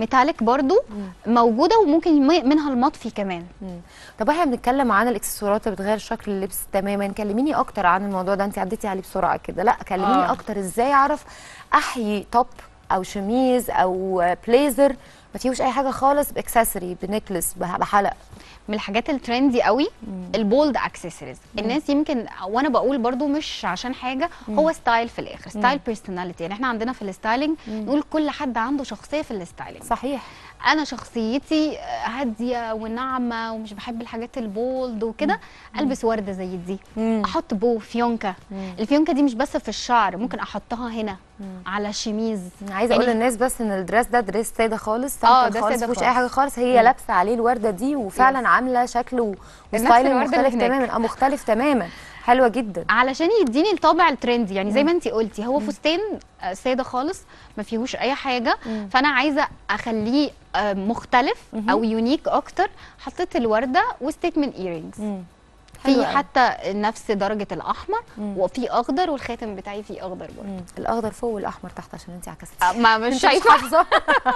ميتاليك برضو موجوده وممكن م- منها المطفي كمان مم. طب احنا بنتكلم عن الاكسسوارات اللي بتغير شكل اللبس تماما كلميني اكتر عن الموضوع ده انت عديتي عليه بسرعه كده لا كلميني آه. آه. اكتر ازاي اعرف احيي توب او شميز او بليزر ما فيهوش اي حاجه خالص باكسسوري بنكلس بح- بحلق من الحاجات الترندي قوي البولد اكسسوارز الناس يمكن وانا بقول برضو مش عشان حاجه هو ستايل في الاخر ستايل بيرسوناليتي يعني احنا عندنا في الستايلينج نقول كل حد عنده شخصيه في الستايلينج صحيح انا شخصيتي هاديه وناعمه ومش بحب الحاجات البولد وكده البس ورده زي دي مم. احط بو فيونكه الفيونكه دي مش بس في الشعر ممكن احطها هنا على شميز عايزه يعني- اقول للناس بس ان الدريس ده دريس ساده خالص آه، سامبل ده خالص سادة مفيهوش اي خالص. حاجه خالص هي لابسه عليه الورده دي وفعلا عامله شكل و- وستايل الوردة اللي مختلف هناك. تماما اه مختلف تماما حلوه جدا علشان يديني الطابع الترندي يعني زي ما انت قلتي هو فستان آه، ساده خالص ما فيهوش اي حاجه فانا عايزه اخليه آه، مختلف او يونيك اكتر حطيت الورده وستيتمنت ايرينجز حلو في قوي. حتى نفس درجه الاحمر وفي اخضر والخاتم بتاعي فيه اخضر برضه مم. الاخضر فوق والاحمر تحت عشان انت عكستي آه، ما مش انت شايفه حافظه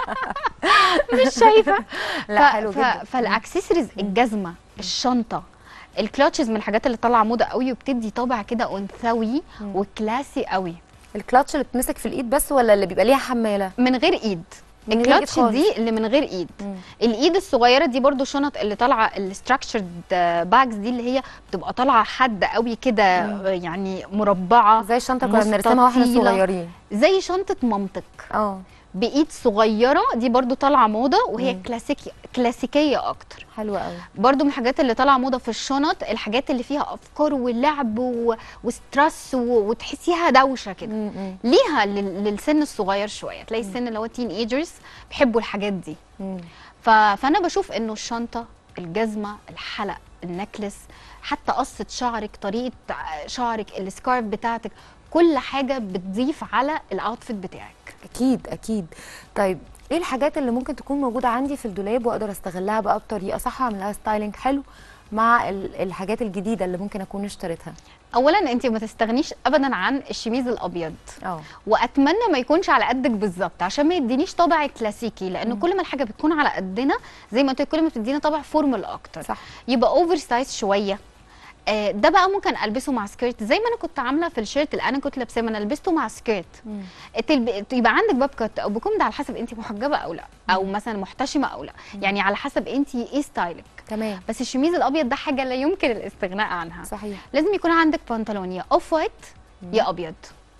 مش شايفه لا حلو جدا فالاكسسوارز الجزمه الشنطه الكلاتشز من الحاجات اللي طالعه موضه قوي وبتدي طابع كده انثوي وكلاسي قوي الكلاتش اللي بتمسك في الايد بس ولا اللي بيبقى ليها حماله من غير ايد من غير إيد الكلاتش خالص. دي اللي من غير ايد مم. الايد الصغيره دي برضو شنط اللي طالعه الستراكشرد باجز دي اللي هي بتبقى طالعه حد قوي كده يعني مربعه زي الشنطه كنا بنرسمها واحنا مستطيلة. صغيرين زي شنطه مامتك اه بايد صغيره دي برضو طالعه موضه وهي كلاسيكي كلاسيكيه اكتر حلوه قوي برضو من الحاجات اللي طالعه موضه في الشنط الحاجات اللي فيها افكار ولعب و... وستريس و... وتحسيها دوشه كده مم. ليها لل... للسن الصغير شويه تلاقي السن اللي هو تين ايجرز بيحبوا الحاجات دي مم. ف... فانا بشوف انه الشنطه الجزمه الحلق النكلس حتى قصه شعرك طريقه شعرك السكارف بتاعتك كل حاجه بتضيف على الاوتفيت بتاعك اكيد اكيد طيب ايه الحاجات اللي ممكن تكون موجوده عندي في الدولاب واقدر استغلها بقى بطريقه صح اعمل لها ستايلينج حلو مع ال- الحاجات الجديده اللي ممكن اكون اشتريتها اولا انت ما تستغنيش ابدا عن الشميز الابيض اه واتمنى ما يكونش على قدك بالظبط عشان ما يدينيش طابع كلاسيكي لانه كل ما الحاجه بتكون على قدنا زي ما قلت لك، كل ما بتدينا طابع فورمال اكتر صح. يبقى اوفر سايز شويه آه، ده بقى ممكن البسه مع سكيرت زي ما انا كنت عامله في الشيرت اللي انا كنت لابساه ما انا لبسته مع سكيرت تلب... يبقى عندك باب كات او بكم ده على حسب انت محجبه او لا او مثلا محتشمه او لا يعني على حسب انت ايه ستايلك تمام بس الشميز الابيض ده حاجه لا يمكن الاستغناء عنها صحيح لازم يكون عندك بنطلون يا اوف وايت يا ابيض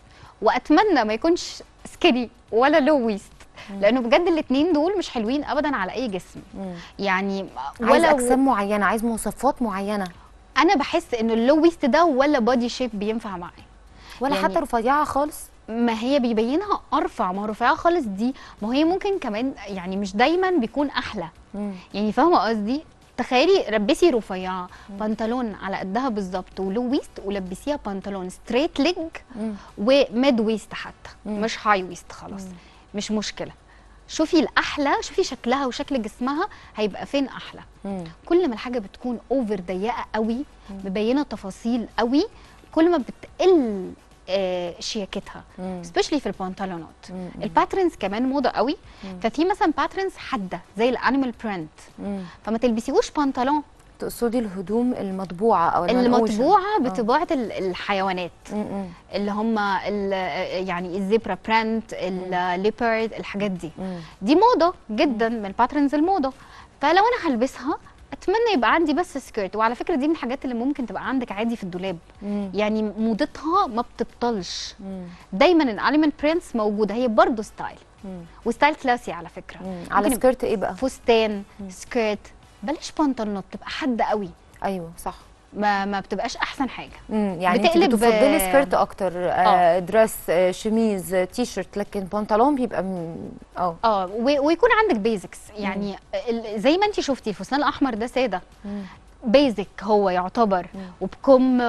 واتمنى ما يكونش سكيني ولا لو ويست لانه بجد الاثنين دول مش حلوين ابدا على اي جسم مم. يعني عايز ولا اجسام معينه عايز مواصفات معينه انا بحس انه اللو ويست ده ولا بودي شيب بينفع معايا ولا يعني- حتى رفيعه خالص ما هي بيبينها ارفع ما هو رفيعه خالص دي ما هي ممكن كمان يعني مش دايما بيكون احلى مم. يعني فاهمه قصدي تخيلي لبسي رفيعه بنطلون على قدها بالظبط ولو ويست ولبسيها بنطلون ستريت ليج مم. وميد ويست حتى مش هاي ويست خلاص مش مشكله شوفي الاحلى شوفي شكلها وشكل جسمها هيبقى فين احلى مم. كل ما الحاجه بتكون اوفر ضيقه قوي مبينه تفاصيل قوي كل ما بتقل آه، شياكتها مم. سبيشلي في البنطلونات مم. الباترنز كمان موضه قوي ففي مثلا باترنز حاده زي الانيمال برنت مم. فما تلبسيهوش بنطلون تقصدي الهدوم المطبوعه او المنقوشة. المطبوعه آه. بطباعه ال- الحيوانات مم. مم. اللي هم ال- يعني الزيبرا برنت الليبرد الحاجات دي مم. دي موضه جدا من الباترنز الموضه فلو انا هلبسها اتمنى يبقى عندي بس سكيرت وعلى فكره دي من الحاجات اللي ممكن تبقى عندك عادي في الدولاب مم. يعني موضتها ما بتبطلش مم. دايما الاليمنت برنتس موجوده هي برضه ستايل مم. وستايل كلاسي على فكره مم. على ممكن سكيرت ايه بقى فستان سكيرت بلاش بنطلونات تبقى حاده قوي ايوه صح ما ما بتبقاش احسن حاجه مم. يعني انت بتقلب- بتفضلي سكيرت اكتر آه آه. دريس آه شميز آه تي شيرت لكن بنطلون بيبقى م- اه اه و- ويكون عندك بيزكس يعني ال- زي ما انت شفتي الفستان الاحمر ده ساده بيزك هو يعتبر وبكم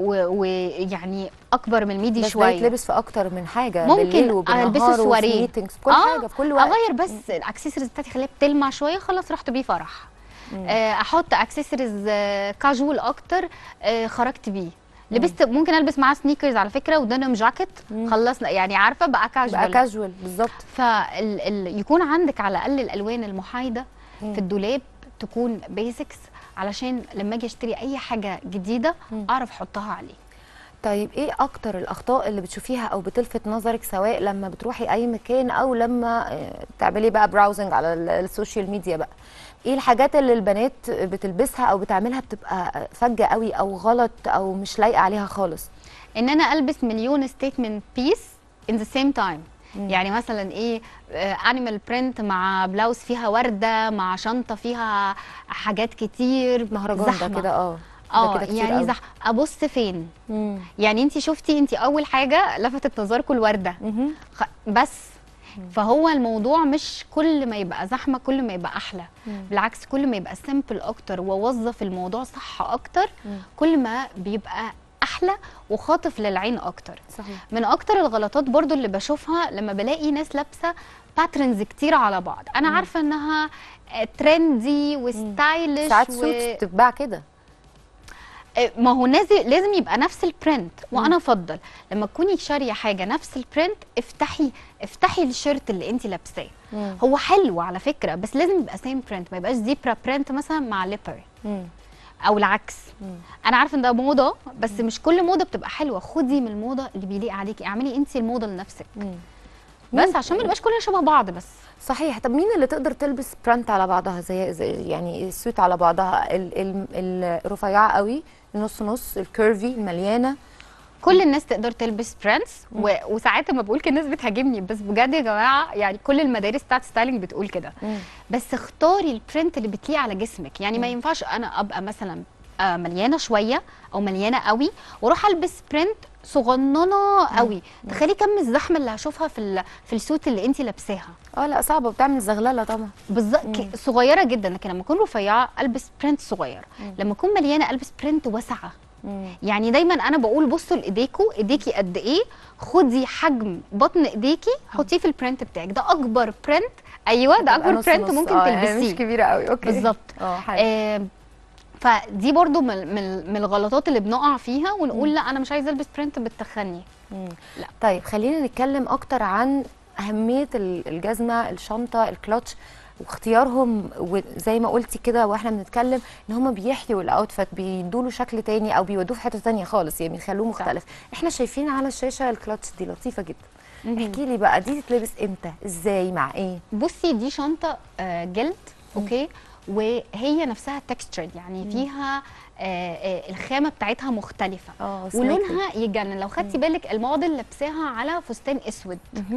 ويعني اكبر من الميدي بس ده شويه يتلبس في اكتر من حاجه ممكن بالليل وبالنهار ألبسه وفي سواريه. ميتنجز في كل آه، حاجه في كل وقت اغير بس الاكسسوارز بتاعتي خليها بتلمع شويه خلاص رحت بيه فرح آه، احط اكسسوارز كاجوال اكتر آه، خرجت بيه لبست ممكن البس معاه سنيكرز على فكره ودنم جاكيت خلصنا يعني عارفه بقى بقى كاجوال كاجوال بالظبط فال ال يكون عندك على الاقل الالوان المحايده مم. في الدولاب تكون بيزكس علشان لما اجي اشتري اي حاجه جديده اعرف احطها عليه طيب ايه اكتر الاخطاء اللي بتشوفيها او بتلفت نظرك سواء لما بتروحي اي مكان او لما آه، تعملي بقى براوزنج على ال- السوشيال ميديا بقى ايه الحاجات اللي البنات بتلبسها او بتعملها بتبقى فجة قوي او غلط او مش لايقه عليها خالص ان انا البس مليون ستيتمنت بيس ان ذا سيم تايم يعني مثلا ايه انيمال برنت مع بلاوز فيها ورده مع شنطه فيها حاجات كتير مهرجان ده زحمة. كده اه ده اه كده كتير يعني قوي. زح ابص فين مم. يعني انت شفتي انت اول حاجه لفتت نظركم الورده مهم. خ... بس فهو الموضوع مش كل ما يبقى زحمه كل ما يبقى احلى بالعكس كل ما يبقى سيمبل اكتر واوظف الموضوع صح اكتر كل ما بيبقى احلى وخاطف للعين اكتر صحيح من اكتر الغلطات برضو اللي بشوفها لما بلاقي ناس لابسه باترنز كتير على بعض انا عارفه انها ترندي وستايلش ساعات و... سوتس بتتباع كده ما هو لازم لازم يبقى نفس البرنت وانا افضل لما تكوني شاريه حاجه نفس البرنت افتحي افتحي الشيرت اللي انت لابساه مم. هو حلو على فكره بس لازم يبقى سيم برنت ما يبقاش زيبرا برنت مثلا مع ليبر مم. او العكس انا عارفه ان ده موضه بس مش كل موضه بتبقى حلوه خدي من الموضه اللي بيليق عليكي اعملي انت الموضه لنفسك مم. بس عشان ما نبقاش كلنا شبه بعض بس صحيح طب مين اللي تقدر تلبس برانت على بعضها زي, زي يعني السوت على بعضها ال- ال- الرفيعه قوي النص نص الكيرفي المليانه كل الناس تقدر تلبس برانس و... وساعات لما بقول كده الناس بتهاجمني بس بجد يا جماعه يعني كل المدارس بتاعت ستايلينج بتقول كده مم. بس اختاري البرنت اللي بتليق على جسمك يعني ما ينفعش انا ابقى مثلا آه، مليانه شويه او مليانه قوي واروح البس برنت صغننه قوي تخيلي كم الزحمه اللي هشوفها في ال... في السوت اللي انت لابساها اه لا صعبه بتعمل زغلله طبعا بالظبط ك- صغيره جدا لكن لما اكون رفيعه البس برنت صغير لما اكون مليانه البس برنت واسعه مم. يعني دايما انا بقول بصوا لايديكوا ايديكي قد ايه خدي حجم بطن ايديكي حطيه في البرنت بتاعك ده اكبر برنت ايوه ده تبقى اكبر نص برنت نص. ممكن آه، يعني تلبسيه مش كبيره قوي اوكي بالظبط اه حلو آه فدي برضو من, من, من الغلطات اللي بنقع فيها ونقول لا انا مش عايزه البس برنت بتخني مم. لا. طيب خلينا نتكلم اكتر عن اهميه ال- الجزمه الشنطه الكلاتش واختيارهم وزي ما قلتي كده واحنا بنتكلم ان هم بيحيوا الاوتفيت بيدوا له شكل تاني او بيودوه في حته تانية خالص يعني بيخلوه مختلف احنا شايفين على الشاشه الكلاتش دي لطيفه جدا احكي لي بقى دي تتلبس امتى ازاي مع ايه بصي دي شنطه آه جلد اوكي وهي نفسها تكستشرد يعني فيها آه آه الخامه بتاعتها مختلفه اه ولونها يجنن لو خدتي بالك الموديل لابساها على فستان اسود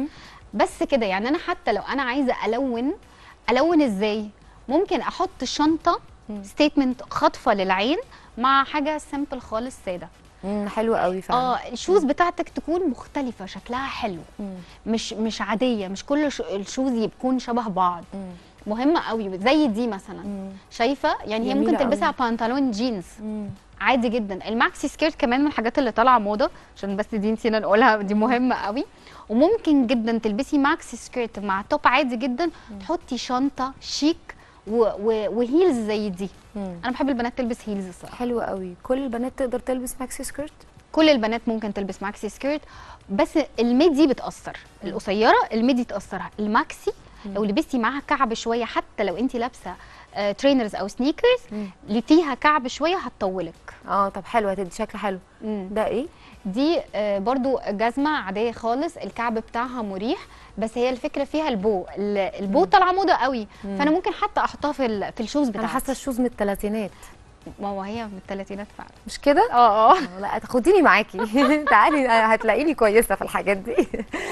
بس كده يعني انا حتى لو انا عايزه الون الون ازاي ممكن احط شنطه ستيتمنت خاطفه للعين مع حاجه سيمبل خالص ساده امم حلو قوي فعلا اه الشوز بتاعتك تكون مختلفه شكلها حلو مم. مش مش عاديه مش كل ش- الشوز يكون شبه بعض مم. مهمه قوي زي دي مثلا مم. شايفه يعني هي جميلة ممكن تلبسها قوي. على بنطلون جينز مم. عادي جدا الماكسي سكيرت كمان من الحاجات اللي طالعه موضه عشان بس دي نسينا نقولها دي مهمه قوي وممكن جدا تلبسي ماكسي سكيرت مع توب عادي جدا تحطي شنطه شيك و و وهيلز زي دي مم. انا بحب البنات تلبس هيلز الصراحه حلو قوي كل البنات تقدر تلبس ماكسي سكيرت كل البنات ممكن تلبس ماكسي سكيرت بس الميدي بتاثر القصيره الميدي تاثر الماكسي لو لبستي معاها كعب شويه حتى لو انت لابسه آه ترينرز او سنيكرز مم. اللي فيها كعب شويه هتطولك اه طب حلو هتدي شكل حلو ده ايه دي آه، برضو جزمة عادية خالص الكعب بتاعها مريح بس هي الفكرة فيها البو ال- البو طالعة موضة قوي فأنا ممكن حتى أحطها في ال- في الشوز انا بتاعتي حاسه الشوز من الثلاثينات ما هو هي من الثلاثينات فعلا مش كده اه اه آه، لا تاخديني معاكي تعالي أنا هتلاقيني كويسه في الحاجات دي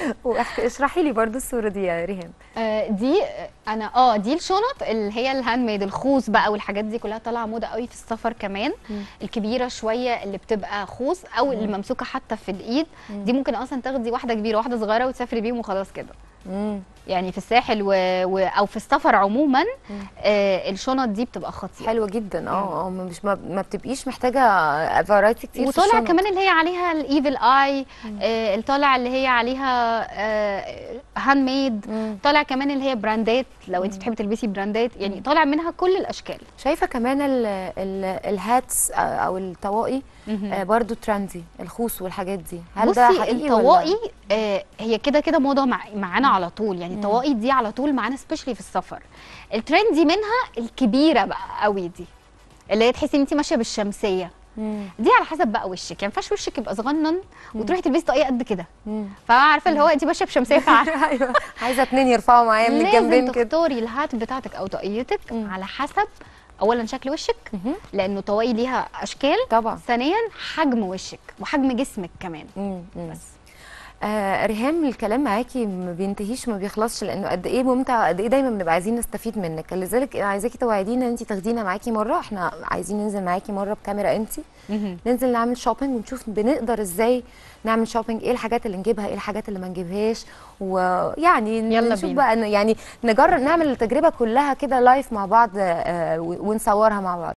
واشرحي لي برضو الصوره دي يا ريهام آه، دي آه، انا اه دي الشنط اللي هي الهاند ميد الخوص بقى والحاجات دي كلها طالعه موضه قوي في السفر كمان مم. الكبيره شويه اللي بتبقى خوص او اللي ممسوكه حتى في الايد دي ممكن اصلا تاخدي واحده كبيره واحده صغيره وتسافري بيهم وخلاص كده امم يعني في الساحل و... و... او في السفر عموما آه الشنط دي بتبقى خطيره حلوه جدا اه اه مش ما, ما بتبقيش محتاجه فرايتي كتير في وطالع الشنط. كمان اللي هي عليها الايفل اي آه طالع اللي هي عليها آه هاند ميد مم. طالع كمان اللي هي براندات لو انت بتحبي تلبسي براندات يعني طالع منها كل الاشكال شايفه كمان ال ال الهاتس او الطواقي مهم. آه برضو ترندي الخوص والحاجات دي هل ده بصي حقيقي الطواقي ولا آه هي كده كده موضه مع معانا على طول يعني الطواقي دي على طول معانا سبيشلي في السفر الترندي منها الكبيره بقى قوي دي اللي هي تحسي ان انت ماشيه بالشمسيه مم. دي على حسب بقى وشك يعني ما ينفعش وشك يبقى صغنن وتروحي تلبسي طاقيه قد كده مم. فعارفه اللي هو انت ماشيه بشمسيه فعارفه ايوه عايزه اتنين يرفعوا معايا من لازم الجنبين كده تختاري الهات بتاعتك او طاقيتك مم. على حسب اولا شكل وشك مهم. لانه طواقي ليها اشكال طبعا ثانيا حجم وشك وحجم جسمك كمان مم. مم. بس آه ريهام الكلام معاكي ما بينتهيش وما بيخلصش لانه قد ايه ممتع قد ايه دايما بنبقى عايزين نستفيد منك لذلك انا عايزاكي توعدينا ان انت تاخدينا معاكي مره احنا عايزين ننزل معاكي مره بكاميرا انت ننزل نعمل شوبينج ونشوف بنقدر ازاي نعمل شوبينج ايه الحاجات اللي نجيبها ايه الحاجات اللي ما نجيبهاش ويعني يلا نشوف بينا. بقى إن- يعني نجرب نعمل التجربه كلها كده لايف مع بعض آه، ونصورها مع بعض